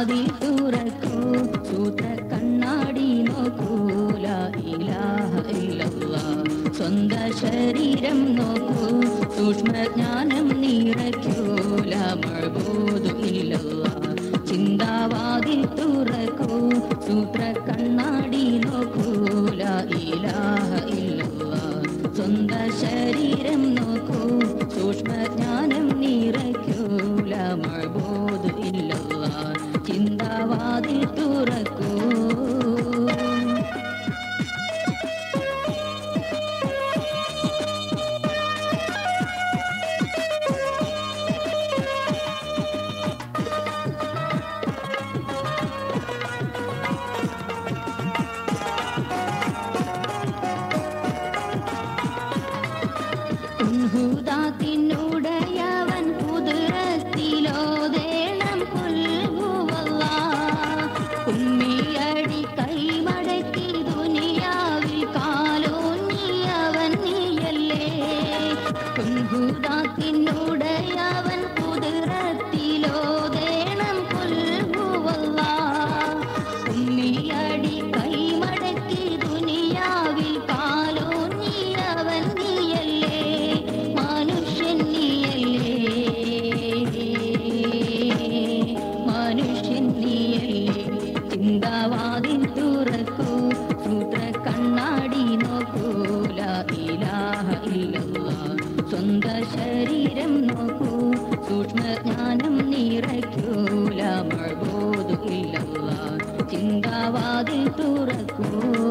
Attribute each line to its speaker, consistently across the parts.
Speaker 1: വാതിൽ തുറക്കൂ സൂത്ര കണ്ണാടി നോക്കൂല ഇലാഹ ഇല്ലല്ലാ സ്വന്ത ശരീരം നോക്കൂ സൂക്ഷ്മജ്ഞാനം നിറയ്ക്കൂല മഴബോധു ഇല്ലല്ലാ ചിന്താവാതിൽ തുറക്കൂ സൂത്ര കണ്ണാടി നോക്കൂല ഇലാഹ ഇല്ലല്ലാ സ്വന്ത ശരീരം നോക്കൂ സൂക്ഷ്മജ്ഞാനം നിറയ്ക്കൂല മഴബോധു ഇല്ലല്ലാ ചിന്താവാതിൽ തുറക്കൂ ഉൻഹുദാത്തിനുടയവൻ കുതിരത്തിലോതേണം പുൽകുവല്ല ഉമ്മിയടി കൈമടക്കി ദുനിയാവിൽ കാലോന്നിയവൻ നീയല്ലേ ഉൻഹുദാത്തിനുടയവൻ കുതിരത്തിലോതേണം പുൽകുവല്ല ഉമ്മിയടി കൈമടക്കി ദുനിയാവിൽ കാലോന്നിയവൻ നീയല്ലേ മനുഷ്യൻ നീയല്ലേ മനുഷ്യൻ നീയല്ലേ ചിന്താവാതിൽ തുറക്കൂ സൂത്ര കണ്ണാടി നോക്കൂല ഇലാഹ ഇല്ലല്ലാ സ്വന്ത ശരീരം നോക്കൂ സൂക്ഷ്മജ്ഞാനം നിറയ്ക്കൂല മഴബോധു ഇല്ലല്ലാ ചിന്താവാതിൽ തുറക്കൂ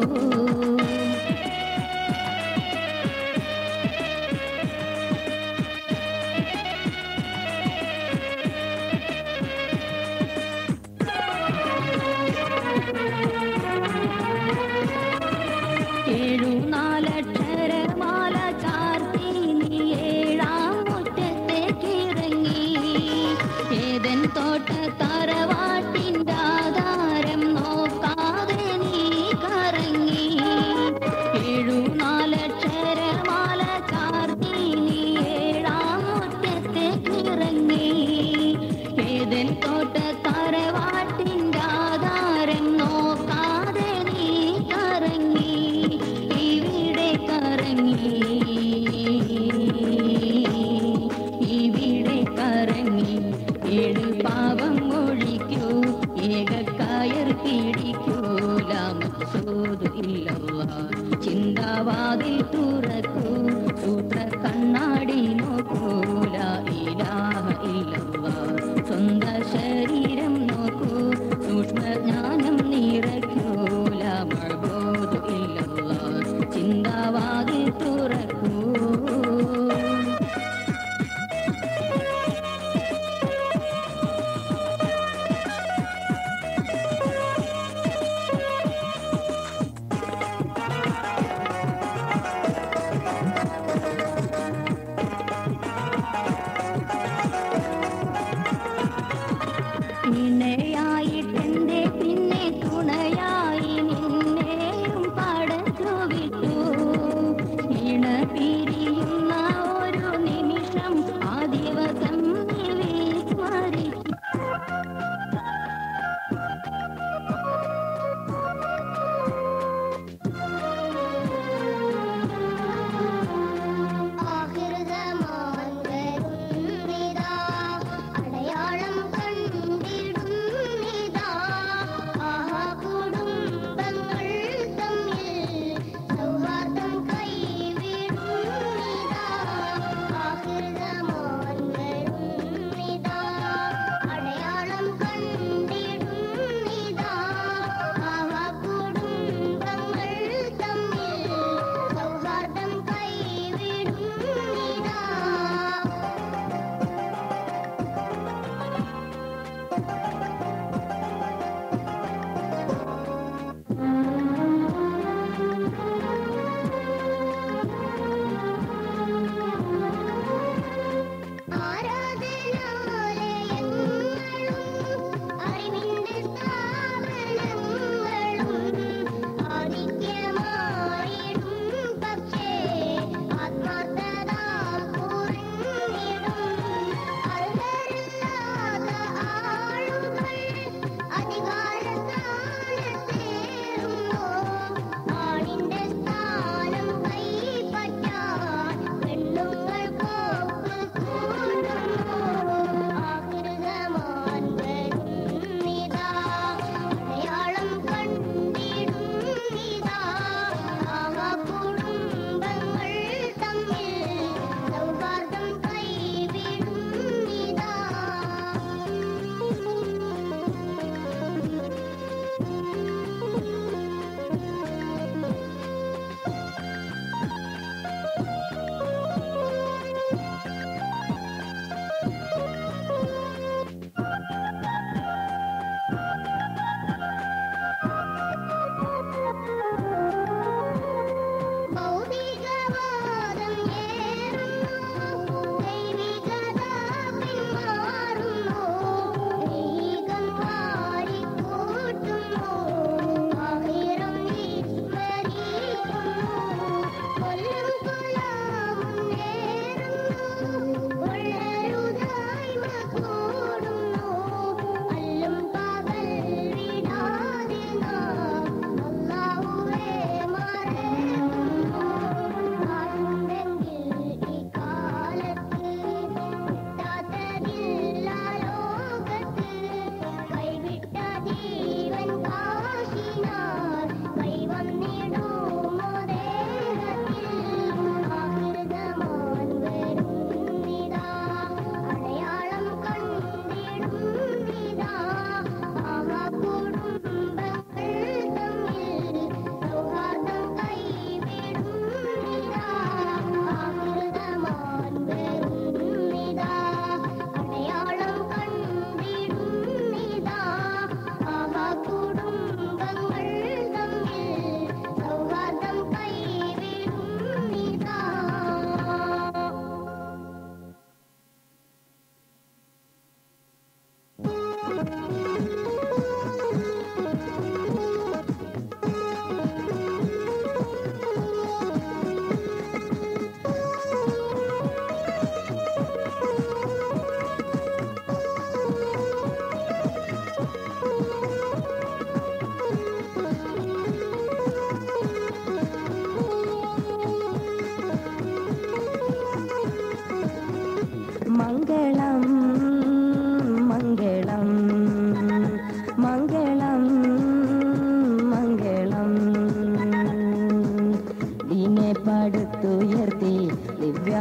Speaker 1: ഏഴു നാലക്ഷരമാല ചാർത്തി നീ ഏഴാം മുറ്റത്തേക്കിറങ്ങി ഏതൻ തോട്ട തറവാട്ടിൻ്റെ ആധാരം നോക്കാതെ നീ കറങ്ങി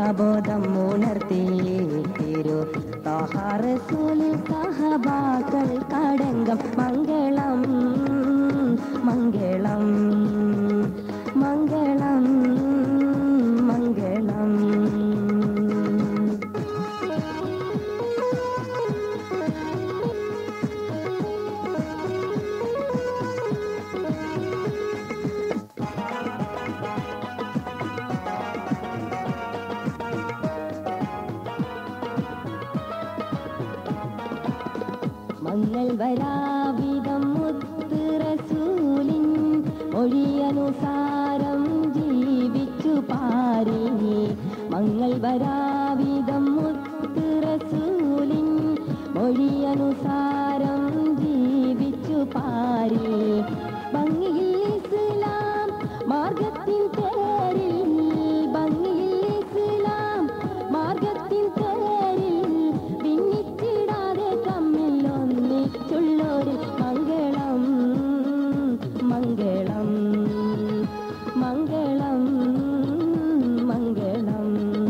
Speaker 2: ദിവ്യബോധം ഉണർത്തി തിരു താഹാറസൂലിൽ സഹബാക്കൾ കടങ്കം മംഗളം മംഗളം മംഗളം മംഗളം മങ്ങൾ വരാവിധം മുത്ത് റസൂലിൻ ഒഴിയനുസാരം ജീവിച്ചു പാരി മങ്ങൾ വരാവിധം മുത്ത് റസൂലിൻ മൊഴിയനുസാരം ജീവിച്ചു പാരി ഭംഗിയിൽ ഇസ്ലാം മാർഗത്തിൻ പേരിൽ ഭംഗിയിൽ ഇസ്ലാം മാർഗത്തിൻ പേരിൽ ഭിന്നിച്ചിടാതെ തമ്മിൽ ഒന്നിച്ചുള്ളൊരു മംഗളം മംഗളം മംഗളം മംഗളം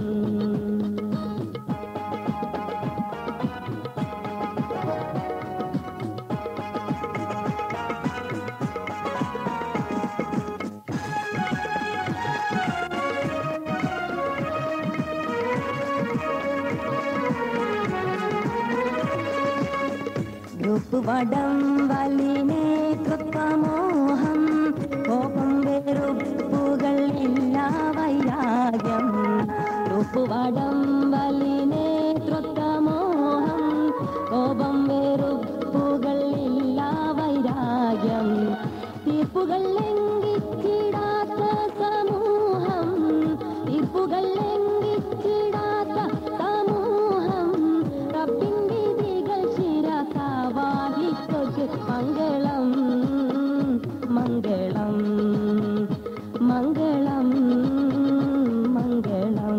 Speaker 2: ഗ്രൂപ്പ് വടം വലിനെ കൃത്വമോഹം കോപം വെറുപ്പുകൾ ഇല്ല വൈരാഗ്യം ഗ്രൂപ്പ് വടം വലിനെ കൃത്വമോഹം കോപം വെറുപ്പുകൾ ഇല്ല വൈരാഗ്യം തീർപ്പുകൾ ലംഘിച്ചിടാത്ത സമൂഹം തീർപ്പുകൾ ലംഘിച്ചിടാത്ത സമൂഹം റബ്ബിൻ വിധികൾ ശിരസാവാഹിക്കൊക്കെ മംഗളം മംഗളം മംഗളം മംഗളം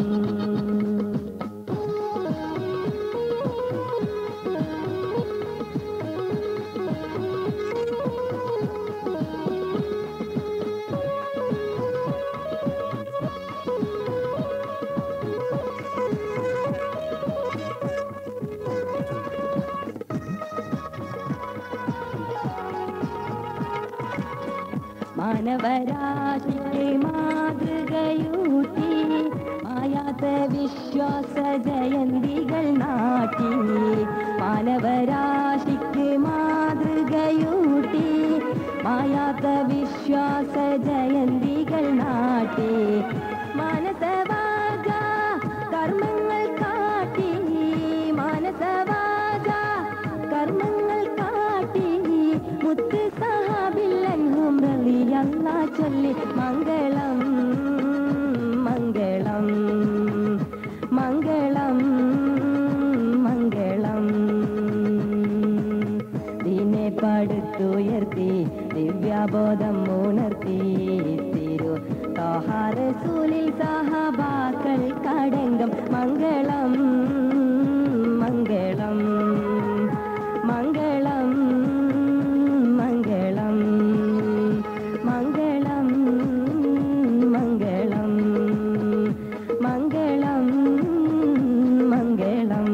Speaker 2: മാനവരാശിക്ക് മാതൃകയൂട്ടി മായാത്ത വിശ്വാസ ജയന്തികൾ നാട്ടി മാനവരാശിക്ക് മാതൃകയൂട്ടി മായാത്ത വിശ്വാസ ജയന്തികൾ നാട്ടി മാനസവാച കർമ്മങ്ങൾ കാട്ടി മാനസവാച കർമ്മങ്ങൾ കാട്ടി മുത്ത് സഹാബില്ലൻഹും റളിയല്ല ചൊല്ലി മംഗളം മംഗളം മംഗളം മംഗളം ദിനെ പടുത്തുയർത്തി ദിവ്യബോധം ഉണർത്തി തിരു തോഹാറസൂലിൽ സഹബാക്കൾ കടങ്കം മംഗളം മംഗളം മംഗളം മംഗളം മംഗളം മംഗളം മംഗളം മംഗളം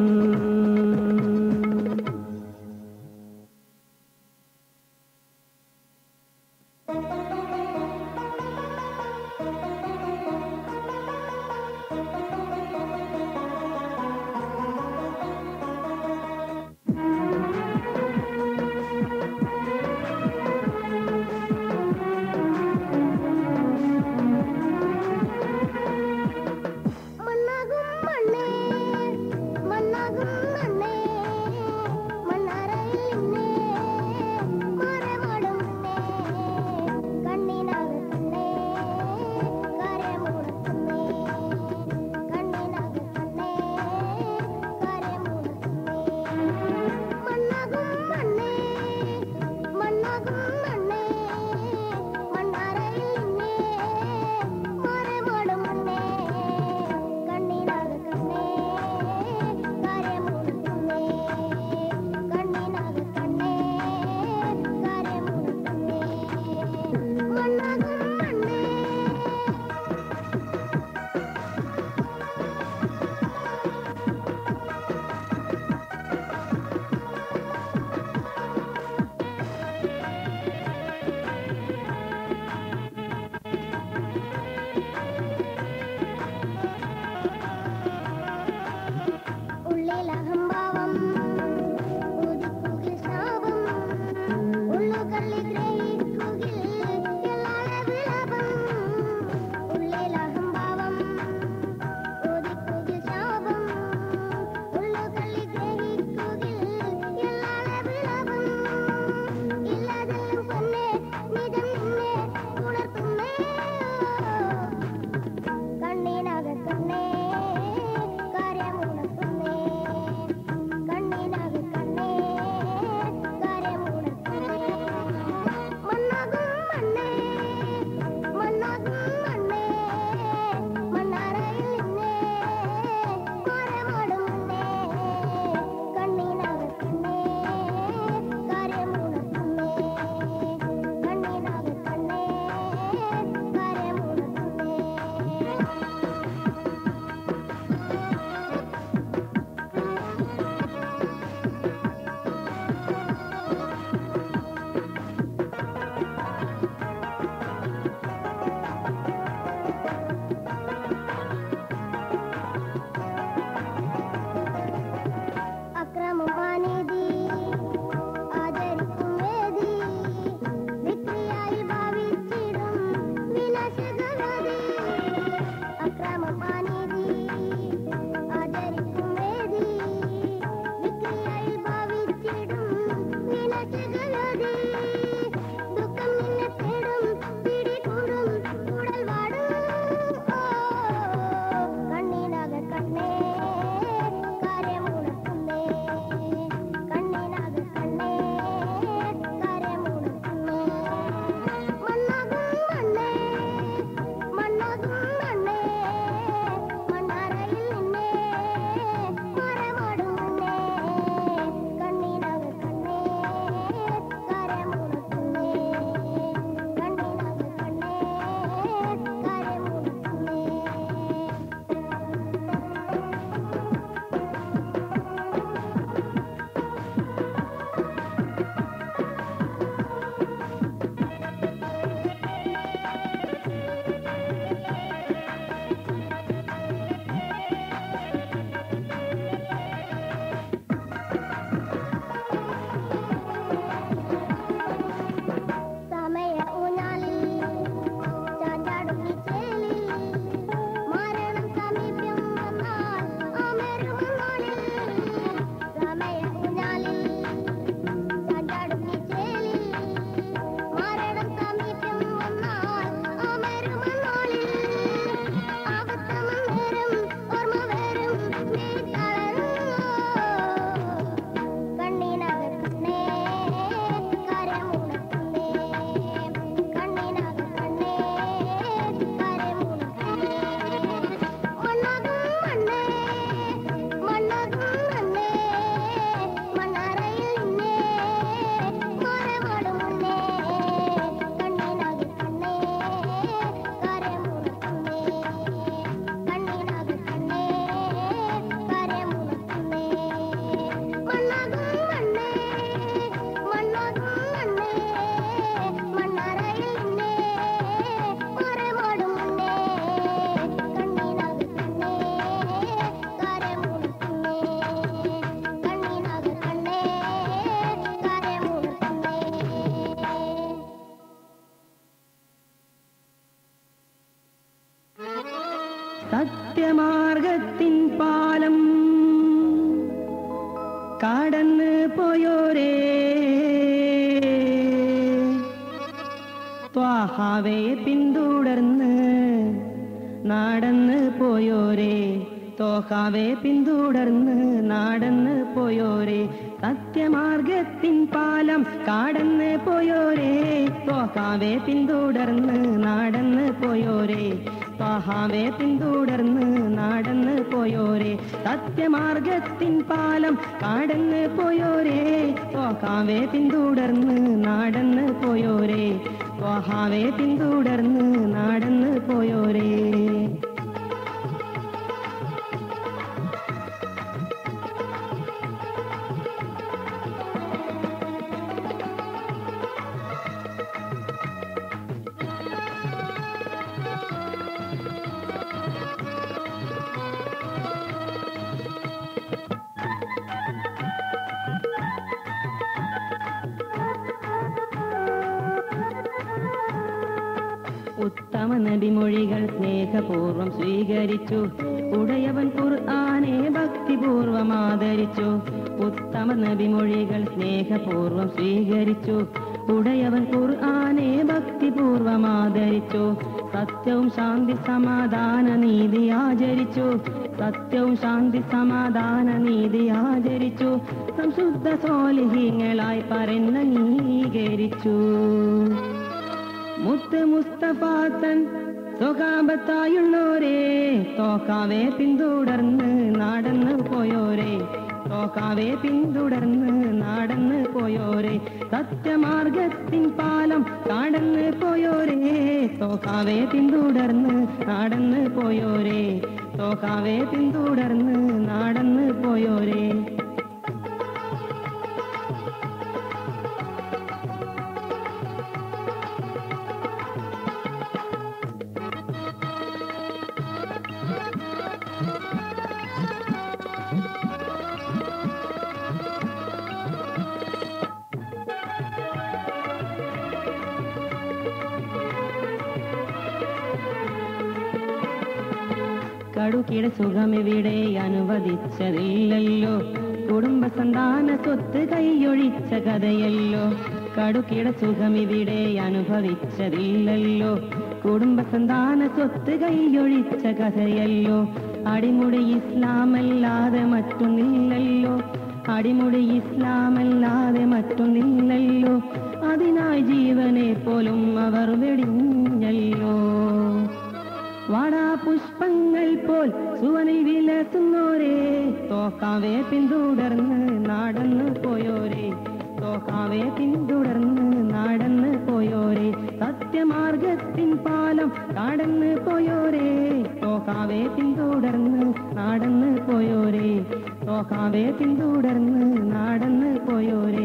Speaker 2: ത്വാഹാവയെ പിന്തുടർന്ന് നടന്ന് പോയോരേ തോഹാവെ പിന്തുടർന്ന് നടന്ന് പോയോരേ സത്യമാർഗത്തിൻ പാലം കാടന്ന് പോയോരേ തോഹാവെ പിന്തുടർന്ന് നടന്ന് പോയോരേ ത്വാഹാവെ പിന്തുടർന്ന് നടന്ന് പോയോരേ സത്യമാർഗത്തിൻ പാലം കാടന്ന് പോയോരേ തോഹാവെ പിന്തുടർന്ന് നടന്ന് പോയോരേ ത്വാഹാവെ പിന്തുടർന്ന് നടന്ന് പോയോരേ ഉത്തമ നബിമൊഴികൾ സ്നേഹപൂർവം സ്വീകരിച്ചു ഉടയവൻ ഖുർആനെ ഭക്തിപൂർവം ആദരിച്ചു ഉത്തമ നബിമൊഴികൾ സ്നേഹപൂർവം സ്വീകരിച്ചു ഉടയവൻ ഖുർആനെ ഭക്തിപൂർവം ആദരിച്ചു സത്യവും ശാന്തി സമാധാന നീതി ആചരിച്ചു സത്യവും ശാന്തി സമാധാന നീതി ആചരിച്ചു സംശുദ്ധ സോലിഹീങ്ങളായി പറഞ്ഞീകരിച്ചു മുത്ത് മുസ്തഫാത്തൻ സ്വകാപത്തായുള്ളോരേ തോക്കാവെ പിന്തുടർന്ന് നടന്ന് പോയോരേ തോക്കാവെ പിന്തുടർന്ന് നടന്ന് പോയോരേ സത്യമാർഗത്തിൻ പാലം കടന്ന് പോയോരേ തോക്കാവെ പിന്തുടർന്ന് നടന്ന് പോയോരേ തോക്കാവെ പിന്തുടർന്ന് നടന്ന് പോയോരേ കടുക്കിട സുഖമിവിടെ അനുവദിച്ചതില്ലല്ലോ കുടുംബ സന്താന സ്വത്ത് കൈയൊഴിച്ച കഥയല്ലോ കടുക്കിട സുഖമിവിടെ അനുഭവിച്ചതില്ലല്ലോ കുടുംബ സന്താന സ്വത്ത് കൈയൊഴിച്ച കഥയല്ലോ അടിമുടി ഇസ്ലാമല്ലാതെ മറ്റൊന്നില്ലല്ലോ അടിമുടി ഇസ്ലാമല്ലാതെ മറ്റൊന്നില്ലല്ലോ അതിനായി ജീവനെ പോലും അവർ വെടിഞ്ഞല്ലോ വാടാ പുഷ്പങ്ങൾ പോൽ സുവനിൽ വിലസുന്നോരേ തോക്കാവെ പിന്തുടർന്ന് നടന്നു പോയോരേ തോക്കാവെ പിന്തുടർന്ന് നടന്നു പോയോരേ സത്യമാർഗത്തിൻ പാലം കടന്ന് പോയോരേ തോക്കാവെ പിന്തുടർന്ന് നടന്നു പോയോരേ തോക്കാവെ പിന്തുടർന്ന് നടന്നു പോയോരേ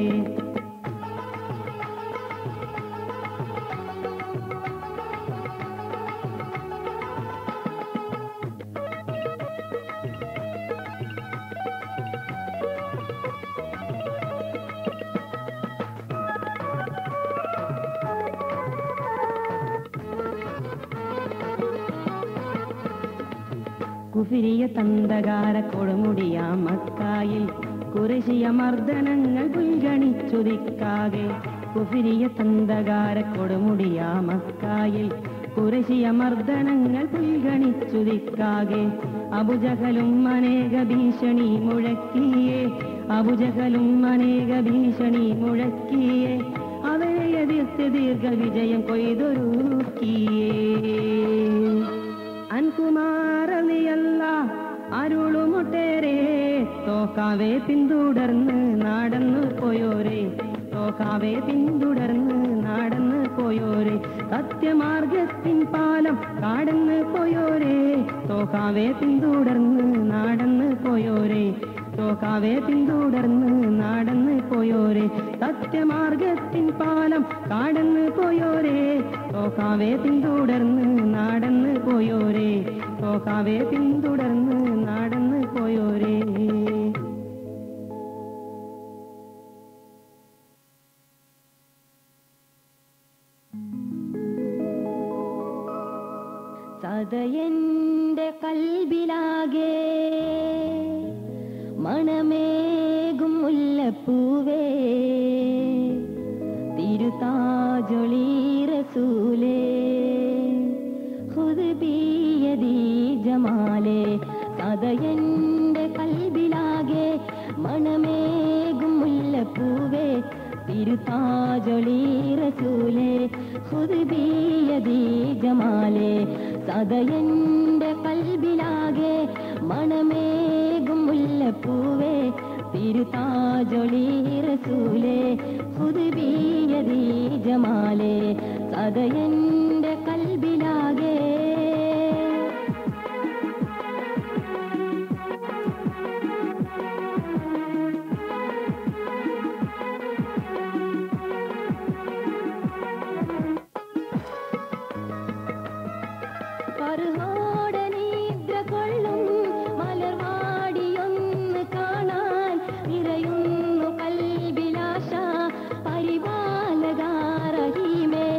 Speaker 2: കുഫിരിയ തന്തകാര കൊടുമുടിയ മക്കായിൽ കുറശിയ മർദ്ദനങ്ങൾ പുൽഗണിച്ചുതിക്കാകെ കുഫിരിയ തന്തകാര കൊടുമുടിയ മക്കായിൽ കുറശിയ മർദ്ദനങ്ങൾ പുൽഗണിച്ചുതിക്കാകെ അബുജഹലും അനേക ഭീഷണി മുഴക്കിയേ അബുജഹലും അനേക ഭീഷണി മുഴക്കിയേ അവരെ എതിർത്ത് ദീർഘ വിജയം കൊയ്തൊരുക്കിയേ അൻകുമാറിയല്ല അരുളുമുട്ടേരെ തോക്കാവെ പിന്തുടർന്ന് നടന്നു പോയോരെ തോക്കാവെ പിന്തുടർന്ന് നടന്നു പോയോരെ സത്യമാർഗത്തിൻ പാലം കടന്ന് പോയോരെ തോക്കാവെ പിന്തുടർന്ന് നടന്നു പോയോരെ തോക്കാവെ പിന്തുടർന്ന് നടന്നു പോയോരെ സത്യമാർഗത്തിൻ പാലം കടന്ന് പോയോരെ തോക്കാവെ പിന്തുടർന്ന് നടന്നു പോയോരെ തോക്കാവെ പിന്തുടർന്ന് നടന്നു പോയോരേ സദയന്റെ കൽബിലാകെ മണമേകും മുല്ലപ്പൂവേ തിരുതാജൊളി റസൂലേ സദയന്റെ കൽബിലാകെ മണമേകും മുല്ലപ്പൂവേ തിരുത്താജൊളി റസൂലേ ഹുദ്ബിയദീ ജമാലേ സദയന്റെ കൽബിലാകെ മണമേകും മുല്ലപ്പൂവേ തിരുത്താജൊളി റസൂലേ ഹുദ്ബിയദീ ജമാലേ സദയന്റെ കൽബിലാകെ പറുഹോടെ നിദ്ര കൊള്ളും മലർവാടിയൊന്ന് കാണാൻ നിറയുന്നു കൽബിലാശ പരിപാലകാരഹീമേ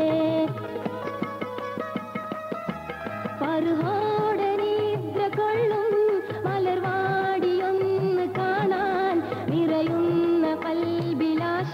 Speaker 2: പറുഹോടെ നിദ്ര കൊള്ളും മലർവാടിയൊന്ന് കാണാൻ നിറയുന്ന കൽബിലാശ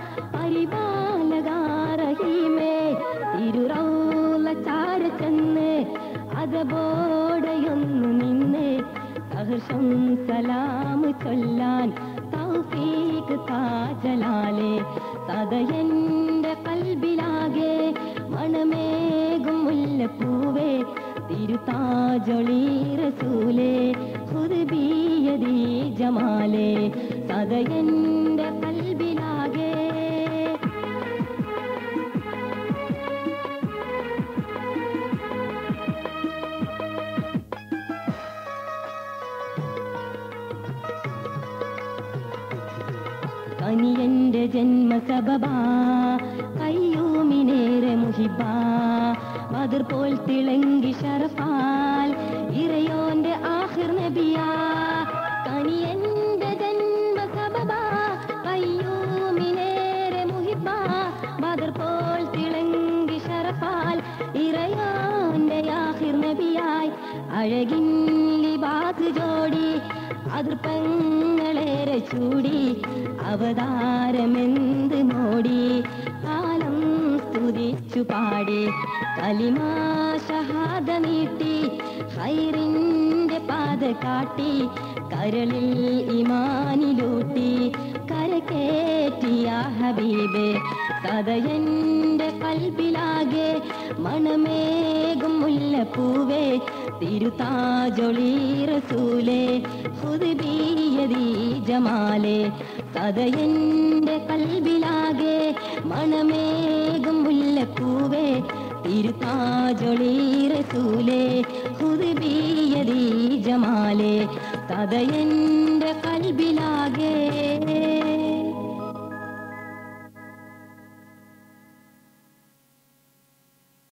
Speaker 2: പരിപാലകാരഹീമേ തിരുറൗല ചാര ചെന്ന് അതബോടെയൊന്നു നിന്ന് സഹർഷം സലാം ചൊല്ലാൻ തൗഫീഖ് താജലാലെ സദയന്റെ കൽബിലാകെ മണമേകും മുല്ലപ്പൂവേ തിരുത്താജൊളി റസൂലേ ഹുദ്ബിയദീ ജമാലേ സദയന്റെ കൽബിലാകെ കനിയന്റെ ജന്മസബബാ കയ്യൂമിനേറെ മുഹിബ ബദർ പോൽ തിളങ്ങി ഷറഫാൽ ഇറയോന്റെ ആഹിർ നബിയാ കനിയന്റെ ജന്മസബബാ കയ്യൂമിനേറെ മുഹിബ ബദർ പോൽ തിളങ്ങി ഷറഫാൽ ഇറയോന്റെ ആഹിർ നബിയായി അഴകിൻ ലിബാസ് ജോടി അതിർപ്പങ്ങളേറെ ചൂടി അവതാരമെന്ത് മോടി കാലം സ്തുതിച്ചു പാടി കലിമാ ഷഹാദ നീട്ടി ഹൈറിന്റെ പാത കാട്ടി കരളിൽ ഇമാനിലൂട്ടി കരക്കേറ്റിയ ഹബീബേ സദയന്റെ കൽബിലാകെ മണമേകും മുല്ലപ്പൂവേ തിരുത്താജൊളി റസൂലേ ഹുദ്ബിയദീ ജമാലേ സദയന്റെ കൽബിലാകെ മണമേകും മുല്ലപ്പൂവേ തിരുത്താജൊളി റസൂലേ ഹുദ്ബിയദീ ജമാലേ സദയന്റെ കൽബിലാകെ